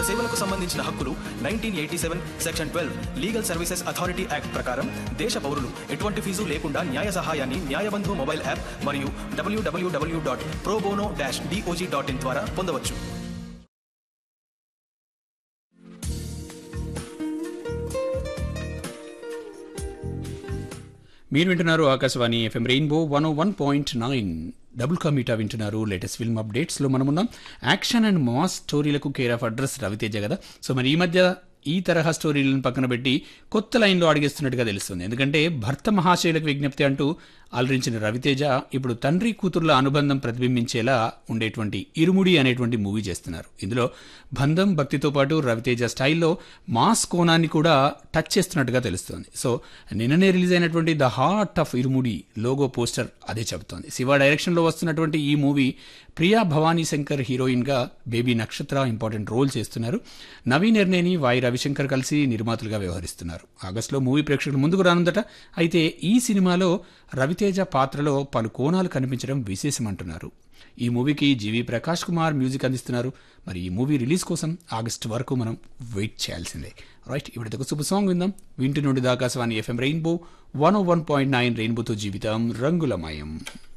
సేవలకు సంబంధించిన హక్కులు nineteen eighty seven section twelve legal services authority act ప్రకారం దేశ పౌరులు ఎటువంటి ఫీజు లేకుండా న్యాయ సహాయాన్ని న్యాయబంధు మొబైల్ యాప్ మరియు WWW dot probono dash DOJ dot in ద్వారా పొందవచ్చు మీరు వింటున్నారు ఆకాశవాణి FM Rainbow one one point nine double కమీటా వింటున్నారు లేటెస్ట్ ఫిల్మ్ అప్డేట్స్లో మనం ఉన్నాం యాక్షన్ అండ్ మాస్ స్టోరీలకు కేర్ ఆఫ్ అడ్రస్ రవితేజ కదా సో మరి ఈ మధ్య ఈ తరహా స్టోరీలను పక్కన పెట్టి కొత్త లైన్లో అడిగేస్తున్నట్టుగా తెలుస్తుంది ఎందుకంటే భర్త మహాశయులకు విజ్ఞప్తి అంటూ అలరించిన రవితేజ ఇప్పుడు తండ్రి కూతుర్ల అనుబంధం ప్రతిబింబించేలా ఉండేటువంటి ఇరుముడి అనేటువంటి మూవీ చేస్తున్నారు ఇందులో బంధం భక్తితో పాటు రవితేజ స్టైల్లో మాస్ కోణాన్ని కూడా టచ్ చేస్తున్నట్టుగా తెలుస్తోంది సో నిన్ననే రిలీజ్ అయినటువంటి the heart of Irumudi logo poster అదే చెబుతోంది శివ డైరెక్షన్లో వస్తున్నటువంటి ఈ మూవీ ప్రియా భవానీ శంకర్ హీరోయిన్గా బేబీ నక్షత్ర ఇంపార్టెంట్ రోల్ చేస్తున్నారు నవీన్ ఎర్నేని వాయి రవిశంకర్ కలిసి నిర్మాతలుగా వ్యవహరిస్తున్నారు ఆగస్టులో మూవీ ప్రేక్షకులు ముందుకు రానుందట అయితే ఈ సినిమాలో రవితేజ పాత్రలో పలు కోణాలు కనిపించడం విశేషమంటున్నారు ఈ మూవీకి జీవి ప్రకాష్ కుమార్ మ్యూజిక్ అందిస్తున్నారు మరి ఈ మూవీ రిలీజ్ కోసం ఆగస్టు వరకు మనం వెయిట్ చేయాల్సిందే రైట్ ఇప్పుడు ఒక సూపర్ సాంగ్ విందాం వింటి నుండి దాకాశవాణి FM Rainbow one one point nine రెయిన్బోతో జీవితం రంగులమయం